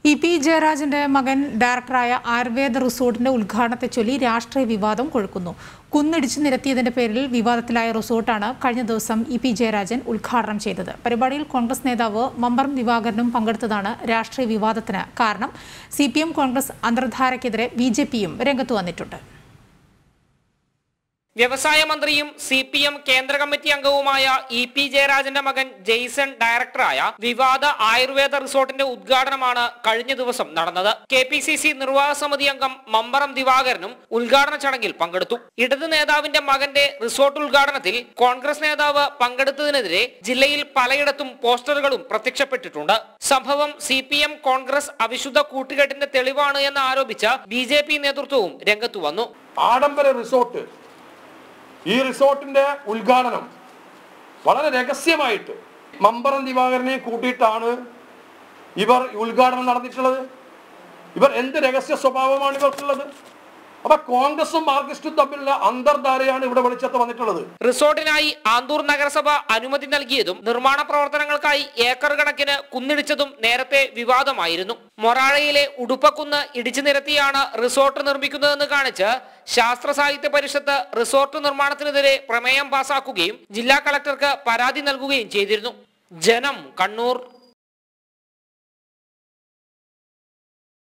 E P ജയരാജന്റെ മകൻ ഡയറക്ടറായ ആയുർവേദ റിസോർട്ടിന്റെ ഉദ്ഘാടനത്തെ ചൊല്ലി രാഷ്ട്രീയ വിവാദം കൊഴുക്കുന്നു കുന്നിടിച്ചു നിരത്തിയതിന്റെ പേരിൽ വിവാദത്തിലായ റിസോർട്ടാണ് കഴിഞ്ഞ ദിവസം ഇ പി ജയരാജൻ ഉദ്ഘാടനം ചെയ്തത് പരിപാടിയിൽ കോൺഗ്രസ് നേതാവ് മമ്പറം ദിവാകരനും പങ്കെടുത്തതാണ് രാഷ്ട്രീയ വിവാദത്തിന് കാരണം സി പി എം കോൺഗ്രസ് അന്തർധാരയ്ക്കെതിരെ ബി ജെ പിയും രംഗത്ത് വന്നിട്ടുണ്ട് വ്യവസായ മന്ത്രിയും സി പി എം കേന്ദ്ര കമ്മിറ്റി അംഗവുമായ ഇ പി ജയരാജന്റെ മകൻ ജെയ്സൺ ഡയറക്ടറായ വിവാദ ആയുർവേദ റിസോർട്ടിന്റെ ഉദ്ഘാടനമാണ് കഴിഞ്ഞ ദിവസം നടന്നത് കെ പി സി സി നിർവാഹക സമിതി അംഗം മമ്പറം ദിവാകരനും ഉദ്ഘാടന ചടങ്ങിൽ പങ്കെടുത്തു ഇടത് നേതാവിന്റെ മകന്റെ റിസോർട്ട് ഉദ്ഘാടനത്തിൽ കോൺഗ്രസ് നേതാവ് പങ്കെടുത്തതിനെതിരെ ജില്ലയിൽ പലയിടത്തും പോസ്റ്ററുകളും പ്രത്യക്ഷപ്പെട്ടിട്ടുണ്ട് സംഭവം സി പി എം കോൺഗ്രസ് അവിശുദ്ധ കൂട്ടുകെട്ടിന്റെ തെളിവാണ് എന്ന് ആരോപിച്ച ബി ജെ പി നേതൃത്വവും രംഗത്തു വന്നു ആഡംബര റിസോർട്ട് ഈ റിസോർട്ടിന്റെ ഉദ്ഘാടനം വളരെ രഹസ്യമായിട്ട് മമ്പറം ദിവാകരനെ കൂട്ടിയിട്ടാണ് ഇവർ ഉദ്ഘാടനം നടന്നിട്ടുള്ളത് ഇവർ എന്ത് രഹസ്യ സ്വഭാവമാണ് ഇവർക്കുള്ളത് അപ്പൊ കോൺഗ്രസും മാർക്സിസ്റ്റും തമ്മിലുള്ള അന്തർധാരയാണ് ഇവിടെ വെളിച്ചത്ത് വന്നിട്ടുള്ളത് റിസോർട്ടിനായി ആന്തൂർ നഗരസഭ അനുമതി നൽകിയതും നിർമ്മാണ പ്രവർത്തനങ്ങൾക്കായി ഏക്കർ കണക്കിന് കുന്നിടിച്ചതും നേരത്തെ വിവാദമായിരുന്നു മൊറാഴയിലെ ഉടുപ്പക്കുന്ന് ഇടിച്ചു നിരത്തിയാണ് റിസോർട്ട് നിർമ്മിക്കുന്നതെന്ന് കാണിച്ച് ശാസ്ത്ര സാഹിത്യ പരിഷത്ത് റിസോർട്ട് നിർമ്മാണത്തിനെതിരെ പ്രമേയം പാസാക്കുകയും ജില്ലാ കളക്ടർക്ക് പരാതി നൽകുകയും ചെയ്തിരുന്നു ജനം കണ്ണൂർ